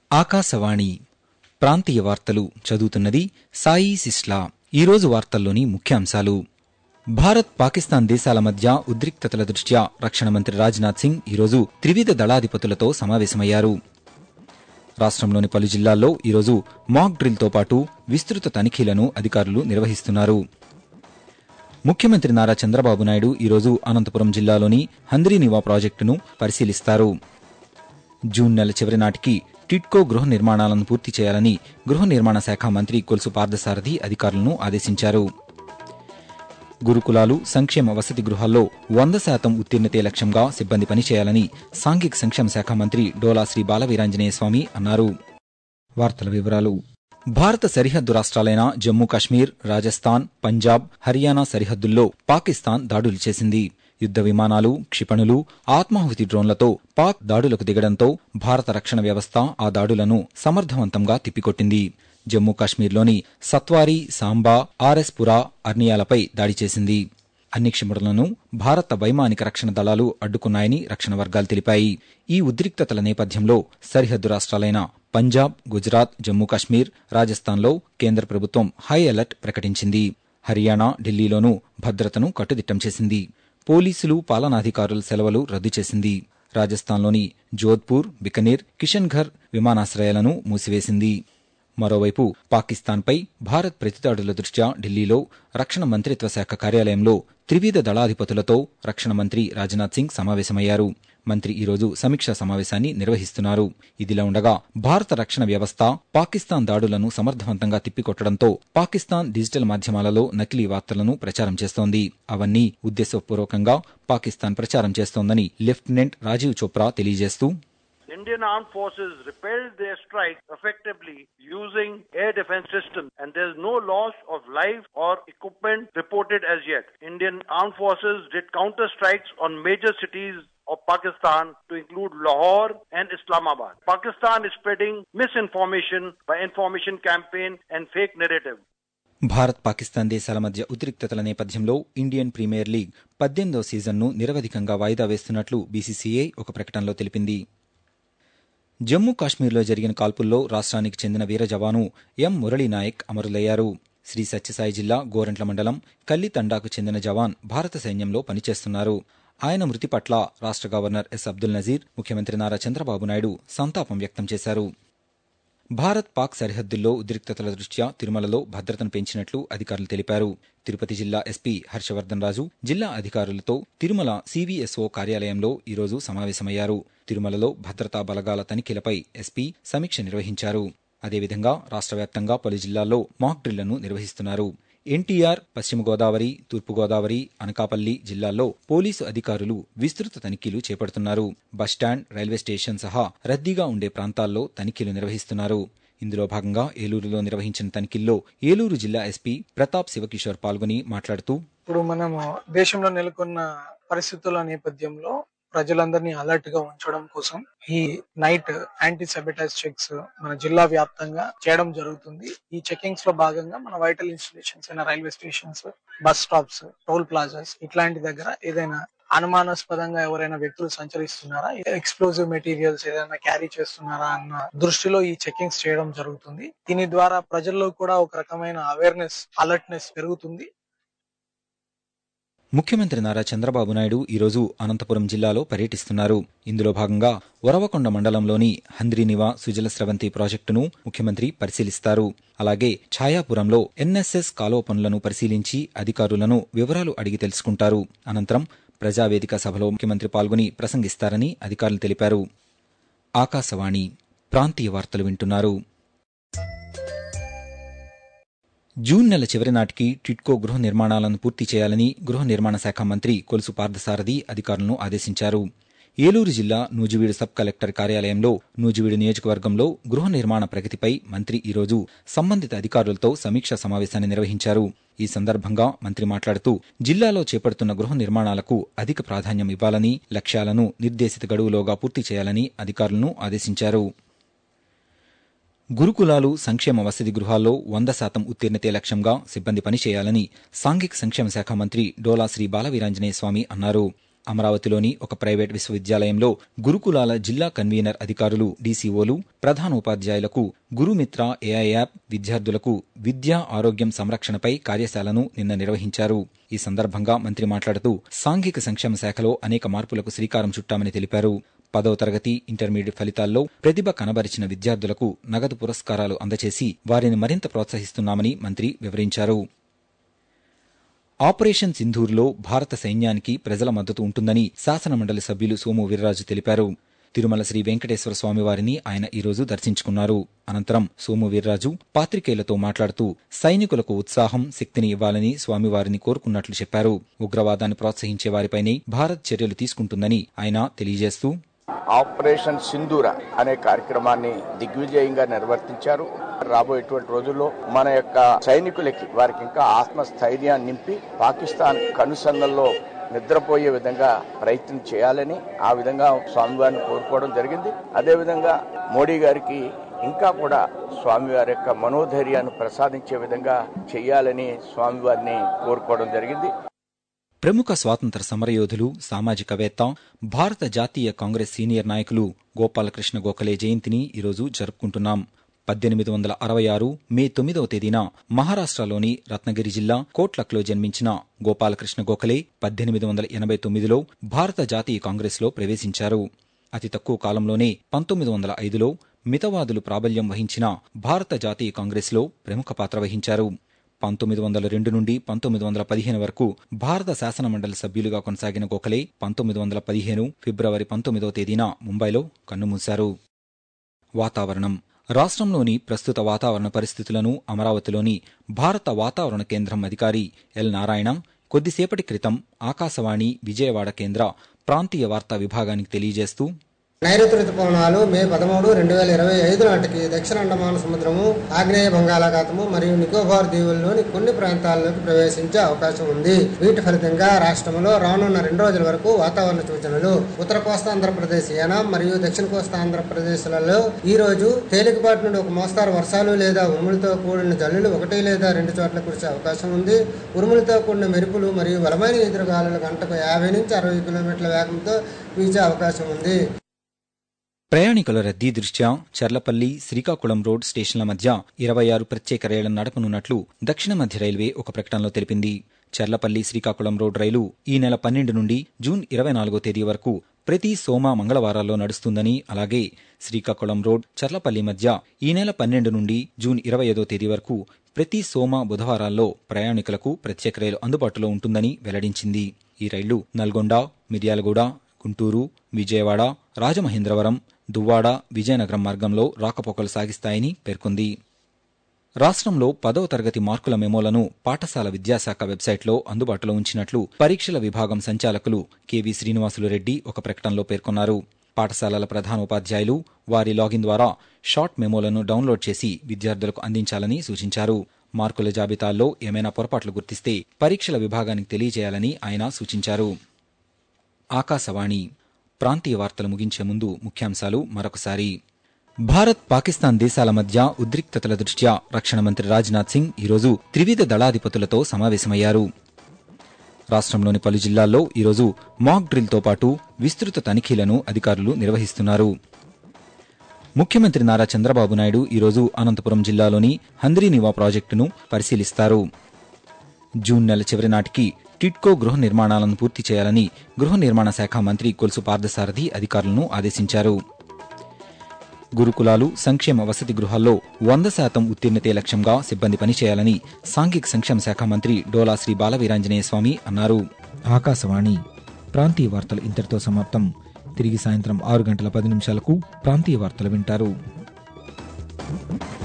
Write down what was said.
ఆకాశవాణి ప్రాంతీయ వార్తలు చదువుతున్నది సాయి సిస్లా ఈరోజు వార్తల్లోని ముఖ్యాంశాలు భారత్ పాకిస్తాన్ దేశాల మధ్య ఉద్రిక్తతల దృష్ట్యా రక్షణ మంత్రి రాజ్నాథ్ సింగ్ ఈరోజు త్రివిధ దళాధిపతులతో సమావేశమయ్యారు రాష్ట్రంలోని పలు జిల్లాల్లో ఈరోజు మాక్ డ్రిల్తో పాటు విస్తృత తనిఖీలను అధికారులు నిర్వహిస్తున్నారు ముఖ్యమంత్రి నారా చంద్రబాబు నాయుడు ఈరోజు అనంతపురం జిల్లాలోని హంద్రీనివా ప్రాజెక్టును పరిశీలిస్తారు జూన్ నెల చివరి నాటికి టిడ్కో గృహ నిర్మాణాలను పూర్తి చేయాలని గృహ నిర్మాణ శాఖ మంత్రి కొలుసు పార్థసారథి అధికారులను ఆదేశించారు గురుకులాలు సంక్షేమ వసతి గృహాల్లో వంద శాతం ఉత్తీర్ణతే లక్ష్యంగా సిబ్బంది పనిచేయాలని సాంఘిక సంక్షేమ శాఖ మంత్రి డోలా శ్రీ బాలవీరాంజనేయ స్వామి అన్నారు వార్తల వివరాలు భారత సరిహద్దు రాష్ట్రాలైన జమ్మూ కాశ్మీర్ రాజస్థాన్ పంజాబ్ హర్యానా సరిహద్దుల్లో పాకిస్తాన్ దాడులు చేసింది యుద్ద విమానాలు క్షిపణులు ఆత్మాహుతి డ్రోన్లతో పాక్ దాడులకు దిగడంతో భారత రక్షణ వ్యవస్థ ఆ దాడులను సమర్థవంతంగా తిప్పికొట్టింది జమ్మూ కాశ్మీర్లోని సత్వారి సాంబా ఆర్ఎస్ పురా అర్నియాలపై దాడి చేసింది అన్ని క్షిపణులను భారత వైమానిక రక్షణ దళాలు అడ్డుకున్నాయని రక్షణ వర్గాలు తెలిపాయి ఈ ఉద్రిక్తతల నేపథ్యంలో సరిహద్దు రాష్ట్రాలైన పంజాబ్ గుజరాత్ జమ్మూ కాశ్మీర్ రాజస్థాన్లో కేంద్ర ప్రభుత్వం హై అలర్ట్ ప్రకటించింది హర్యానా ఢిల్లీలోనూ భద్రతను కట్టుదిట్టం చేసింది పోలీసులు పాలనాధికారుల సెలవులు రద్దు చేసింది రాజస్థాన్లోని జోధ్పూర్ బికనీర్ కిషన్ఘర్ విమానాశ్రయాలను మూసివేసింది మరోవైపు పాకిస్తాన్పై భారత్ ప్రతిదాడుల దృష్ట్యా ఢిల్లీలో రక్షణ మంత్రిత్వ శాఖ కార్యాలయంలో త్రివిధ దళాధిపతులతో రక్షణ మంత్రి రాజ్నాథ్ సింగ్ సమావేశమయ్యారు మంత్రి ఈరోజు సమీక్షా సమావేశాన్ని నిర్వహిస్తున్నారు ఇదిలా ఉండగా భారత రక్షణ వ్యవస్థ పాకిస్తాన్ దాడులను సమర్థవంతంగా తిప్పికొట్టడంతో పాకిస్తాన్ డిజిటల్ మాధ్యమాలలో నకిలీ వార్తలను ప్రచారం చేస్తోంది అవన్నీ ఉద్దేశపూర్వకంగా పాకిస్తాన్ ప్రచారం చేస్తోందని లెఫ్టినెంట్ రాజీవ్ చోప్రా తెలియజేస్తూ Indian armed forces repelled their strike effectively using air defense systems and there's no loss of life or equipment reported as yet. Indian armed forces did counter strikes on major cities of Pakistan to include Lahore and Islamabad. Pakistan is spreading misinformation by information campaign and fake narrative. Bharat Pakistan దేశాల మధ్య ఉద్రిక్తతల నేపథ్యంలో Indian premier league పద్దెనిమిదవ సీజన్ను నిరవధికంగా వాయిదా వేస్తున్నట్లు BCCI ఒక ప్రకటనలో తెలిపింది జమ్మూ కాశ్మీర్లో జరిగిన కాల్పుల్లో రాష్ట్రానికి చెందిన వీర జవాను ఎం మురళీనాయక్ అమరులయ్యారు శ్రీ సత్యసాయి జిల్లా గోరంట్ల మండలం కల్లితండాకు చెందిన జవాన్ భారత సైన్యంలో పనిచేస్తున్నారు ఆయన మృతి పట్ల రాష్ట్ర గవర్నర్ ఎస్ అబ్దుల్ నజీర్ ముఖ్యమంత్రి నారా చంద్రబాబు నాయుడు సంతాపం వ్యక్తం చేశారు భారత్ పాక్ సరిహద్దుల్లో ఉద్రిక్తతల దృష్ట్యా తిరుమలలో భద్రతను పెంచినట్లు అధికారులు తెలిపారు తిరుపతి జిల్లా ఎస్పీ హర్షవర్ధన్ రాజు జిల్లా అధికారులతో తిరుమల సివిఎస్ఓ కార్యాలయంలో ఈరోజు సమావేశమయ్యారు తిరుమలలో భద్రతా బలగాల తనిఖీలపై ఎస్పీ సమీక్ష నిర్వహించారు అదేవిధంగా రాష్ట్ర వ్యాప్తంగా పలు జిల్లాల్లో మాక్ డ్రిల్లను నిర్వహిస్తున్నారు ఎన్టీఆర్ పశ్చిమ గోదావరి తూర్పుగోదావరి అనకాపల్లి జిల్లాల్లో పోలీసు అధికారులు విస్తృత తనిఖీలు చేపడుతున్నారు బస్టాండ్ రైల్వే స్టేషన్ సహా రద్దీగా ఉండే ప్రాంతాల్లో తనిఖీలు నిర్వహిస్తున్నారు ఇందులో భాగంగా ఏలూరులో నిర్వహించిన తనిఖీల్లో ఏలూరు జిల్లా ఎస్పీ ప్రతాప్ శివకిషోర్ పాల్గొని మాట్లాడుతూ ఇప్పుడు మనము దేశంలో నెలకొన్న పరిస్థితుల నేపథ్యంలో ప్రజలందరినీ అలర్ట్ గా ఉంచడం కోసం ఈ నైట్ యాంటీ సెబిటైజ్ చెక్స్ మన జిల్లా వ్యాప్తంగా చేయడం జరుగుతుంది ఈ చెకింగ్స్ లో భాగంగా మన వైటల్ ఇన్స్టిట్యూషన్స్ అయిన railway stations bus stops toll plazas ఇట్లాంటి దగ్గర ఏదైనా అనుమానాస్పదంగా ఎవరైనా వ్యక్తులు సంచరిస్తున్నారా ఎక్స్ప్లోజివ్ మెటీరియల్స్ ఏదైనా క్యారీ చేస్తున్నారా అన్న దృష్టిలో ఈ చెకింగ్స్ చేయడం జరుగుతుంది దీని ద్వారా ప్రజల్లో కూడా ఒక రకమైన అవేర్నెస్ అలర్ట్నెస్ పెరుగుతుంది ముఖ్యమంత్రి నారా చంద్రబాబు నాయుడు ఈరోజు అనంతపురం జిల్లాలో పర్యటిస్తున్నారు ఇందులో భాగంగా వరవకొండ మండలంలోని హంద్రీనివా సుజల స్రవంతి ప్రాజెక్టును ముఖ్యమంత్రి పరిశీలిస్తారు అలాగే ఛాయాపురంలో ఎన్ఎస్ఎస్ కాలువ పనులను పరిశీలించి అధికారులను వివరాలు అడిగి తెలుసుకుంటారు అనంతరం ప్రజావేదిక సభలో ముఖ్యమంత్రి పాల్గొని ప్రసంగిస్తారని అధికారులు తెలిపారు ఆకాశవాణి ప్రాంతీయ వార్తలు వింటున్నారు జూన్ నెల చివరి నాటికి టిడ్కో గృహ నిర్మాణాలను పూర్తి చేయాలని గృహ నిర్మాణ శాఖ మంత్రి కొలుసు పార్థసారథి అధికారులను ఆదేశించారు ఏలూరు జిల్లా నూజివీడు సబ్ కలెక్టర్ కార్యాలయంలో నూజివీడు నియోజకవర్గంలో గృహ నిర్మాణ ప్రగతిపై మంత్రి ఈరోజు సంబంధిత అధికారులతో సమీక్షా సమావేశాన్ని నిర్వహించారు ఈ సందర్భంగా మంత్రి మాట్లాడుతూ జిల్లాలో చేపడుతున్న గృహ నిర్మాణాలకు అధిక ప్రాధాన్యం ఇవ్వాలని లక్ష్యాలను నిర్దేశిత గడువులోగా పూర్తి చేయాలని అధికారులను ఆదేశించారు గురుకులాలు సంక్షేమ వసతి గృహాల్లో వంద శాతం ఉత్తీర్ణతే లక్ష్యంగా సిబ్బంది పనిచేయాలని సాంఘిక సంక్షేమ శాఖ మంత్రి డోలా శ్రీ బాలవీరాంజనేయ స్వామి అన్నారు అమరావతిలోని ఒక ప్రైవేట్ విశ్వవిద్యాలయంలో గురుకులాల జిల్లా కన్వీనర్ అధికారులు డీసీఓలు ప్రధానోపాధ్యాయులకు గురుమిత్ర ఏఐ యాప్ విద్యార్థులకు విద్యా ఆరోగ్యం సంరక్షణపై కార్యశాలను నిన్న నిర్వహించారు ఈ సందర్భంగా మంత్రి మాట్లాడుతూ సాంఘిక సంక్షేమ శాఖలో అనేక మార్పులకు శ్రీకారం చుట్టామని తెలిపారు పదవ తరగతి ఇంటర్మీడియట్ ఫలితాల్లో ప్రతిభ కనబరిచిన విద్యార్థులకు నగదు పురస్కారాలు అందచేసి వారిని మరింత ప్రోత్సహిస్తున్నామని మంత్రి వివరించారు ఆపరేషన్ సింధూర్లో భారత సైన్యానికి ప్రజల మద్దతు ఉంటుందని శాసనమండలి సభ్యులు సోము వీర్రాజు తెలిపారు తిరుమల శ్రీ వెంకటేశ్వర స్వామివారిని ఆయన ఈరోజు దర్శించుకున్నారు అనంతరం సోము వీర్రాజు పాత్రికేయులతో మాట్లాడుతూ సైనికులకు ఉత్సాహం శక్తిని ఇవ్వాలని స్వామివారిని కోరుకున్నట్లు చెప్పారు ఉగ్రవాదాన్ని ప్రోత్సహించే వారిపైనే భారత్ చర్యలు తీసుకుంటుందని ఆయన తెలియజేస్తూ ఆపరేషన్ సింధూర అనే కార్యక్రమాన్ని దిగ్విజయంగా నిర్వర్తించారు రాబోయేటువంటి రోజుల్లో మన యొక్క సైనికులకి వారికి ఇంకా ఆత్మస్థైర్యాన్ని నింపి పాకిస్తాన్ కనుసన్నల్లో నిద్రపోయే విధంగా ప్రయత్నం చేయాలని ఆ విధంగా స్వామివారిని కోరుకోవడం జరిగింది అదేవిధంగా మోడీ గారికి ఇంకా కూడా స్వామివారి యొక్క మనోధైర్యాన్ని ప్రసాదించే విధంగా చేయాలని స్వామివారిని కోరుకోవడం జరిగింది ప్రముఖ స్వాతంత్ర సమరయోధులు సామాజికవేత్త భారత జాతీయ కాంగ్రెస్ సీనియర్ నాయకులు గోపాలకృష్ణ గోఖలే జయంతిని ఈరోజు జరుపుకుంటున్నాం పద్దెనిమిది వందల అరవై ఆరు మే తొమ్మిదవ తేదీన మహారాష్ట్రలోని రత్నగిరి జిల్లా కోట్లక్లో జన్మించిన గోపాలకృష్ణ గోఖలే పద్దెనిమిది వందల ఎనభై తొమ్మిదిలో భారత జాతీయ కాంగ్రెస్లో ప్రవేశించారు అతి తక్కువ కాలంలోనే పంతొమ్మిది వందల ఐదులో మితవాదులు ప్రాబల్యం వహించిన భారత జాతీయ కాంగ్రెస్లో ప్రముఖ పాత్ర వహించారు పంతొమ్మిది వందల రెండు నుండి పంతొమ్మిది వందల పదిహేను వరకు భారత శాసనమండలి సభ్యులుగా కొనసాగిన గోఖలే పంతొమ్మిది వందల పదిహేను ఫిబ్రవరి పంతొమ్మిదో తేదీన ముంబైలో కన్నుమూశారు వాతావరణం రాష్ట్రంలోని ప్రస్తుత వాతావరణ పరిస్థితులను అమరావతిలోని భారత వాతావరణ కేంద్రం అధికారి ఎల్ నారాయణ కొద్దిసేపటి క్రితం ఆకాశవాణి విజయవాడ కేంద్ర ప్రాంతీయ వార్తా విభాగానికి తెలియజేస్తూ నైరుతి ఋతుపవనాలు మే పదమూడు రెండు వేల ఇరవై ఐదు నాటికి దక్షిణ అండమాన సముద్రము ఆగ్నేయ బంగాళాఖాతము మరియు నికోబార్ దీవుల్లోని కొన్ని ప్రాంతాల్లోకి ప్రవేశించే అవకాశం ఉంది వీటి ఫలితంగా రాష్ట్రంలో రానున్న రెండు రోజుల వరకు వాతావరణ సూచనలు ఉత్తర కోస్తా ఆంధ్రప్రదేశ్ యానాం మరియు దక్షిణ కోస్తా ఆంధ్రప్రదేశ్లలో ఈ రోజు తేలికపాటి నుండి ఒక మోస్తారు వర్షాలు లేదా ఉరుములతో కూడిన జల్లులు ఒకటి లేదా రెండు చోట్ల కురిసే అవకాశం ఉంది ఉరుములతో కూడిన మెరుపులు మరియు బలమైన ఎదురుగాలులు గంటకు యాభై నుంచి అరవై కిలోమీటర్ల వేగంతో వీచే అవకాశం ఉంది ప్రయాణికుల రద్దీ దృష్ట్యా చర్లపల్లి శ్రీకాకుళం రోడ్ స్టేషన్ల మధ్య ఇరవై ఆరు ప్రత్యేక రైళ్లను నడపనున్నట్లు దక్షిణ మధ్య రైల్వే ఒక ప్రకటనలో తెలిపింది చర్లపల్లి శ్రీకాకుళం రోడ్ రైలు ఈ నెల పన్నెండు నుండి జూన్ ఇరవై నాలుగో తేదీ వరకు ప్రతి సోమ మంగళవారాల్లో నడుస్తుందని అలాగే శ్రీకాకుళం రోడ్ చర్లపల్లి మధ్య ఈ నెల పన్నెండు నుండి జూన్ ఇరవై ఐదో తేదీ వరకు ప్రతి సోమ బుధవారాల్లో ప్రయాణికులకు ప్రత్యేక రైలు అందుబాటులో ఉంటుందని వెల్లడించింది ఈ రైళ్లు నల్గొండ మిర్యాలగూడ గుంటూరు విజయవాడ రాజమహేంద్రవరం దువ్వాడ విజయనగరం మార్గంలో రాకపోకలు సాగిస్తాయని పేర్కొంది రాష్ట్రంలో పదవ తరగతి మార్కుల మెమోలను పాఠశాల విద్యాశాఖ వెబ్సైట్లో అందుబాటులో ఉంచినట్లు పరీక్షల విభాగం సంచాలకులు కెవి శ్రీనివాసులు రెడ్డి ఒక ప్రకటనలో పేర్కొన్నారు పాఠశాలల ప్రధానోపాధ్యాయులు వారి లాగిన్ ద్వారా షార్ట్ మెమోలను డౌన్లోడ్ చేసి విద్యార్థులకు అందించాలని సూచించారు మార్కుల జాబితాల్లో ఏమైనా పొరపాట్లు గుర్తిస్తే పరీక్షల విభాగానికి తెలియజేయాలని ఆయన సూచించారు ఆకాశవాణి ప్రాంతీయ వార్తలు ముగించే ముందు ముఖ్యాంశాలు మరొకసారి భారత్ పాకిస్తాన్ దేశాల మధ్య ఉద్రిక్తతల దృష్ట్యా రక్షణ మంత్రి రాజ్నాథ్ సింగ్ ఈరోజు త్రివిధ దళాధిపతులతో సమావేశమయ్యారు రాష్ట్రంలోని పలు జిల్లాల్లో ఈరోజు మాక్ డ్రిల్తో పాటు విస్తృత తనిఖీలను అధికారులు నిర్వహిస్తున్నారు ముఖ్యమంత్రి నారా చంద్రబాబు నాయుడు ఈరోజు అనంతపురం జిల్లాలోని హంద్రీనివా ప్రాజెక్టును పరిశీలిస్తారు జూన్ నెల చివరి నాటికి టిట్కో గృహ నిర్మాణాలను పూర్తి చేయాలని గృహ నిర్మాణ శాఖ మంత్రి కొలుసు పార్థసారథి అధికారులను ఆదేశించారు గురుకులాలు సంక్షేమ వసతి గృహాల్లో వంద శాతం ఉత్తీర్ణతే లక్ష్యంగా సిబ్బంది పనిచేయాలని సాంఘిక సంక్షేమ శాఖ మంత్రి డోలా శ్రీ బాలవీరాంజనేయ స్వామి అన్నారు ఆకాశవాణి ప్రాంతీయ వార్తలు ఇంతటితో సమాప్తం తిరిగి సాయంత్రం ఆరు గంటల పది నిమిషాలకు ప్రాంతీయ వార్తలు వింటారు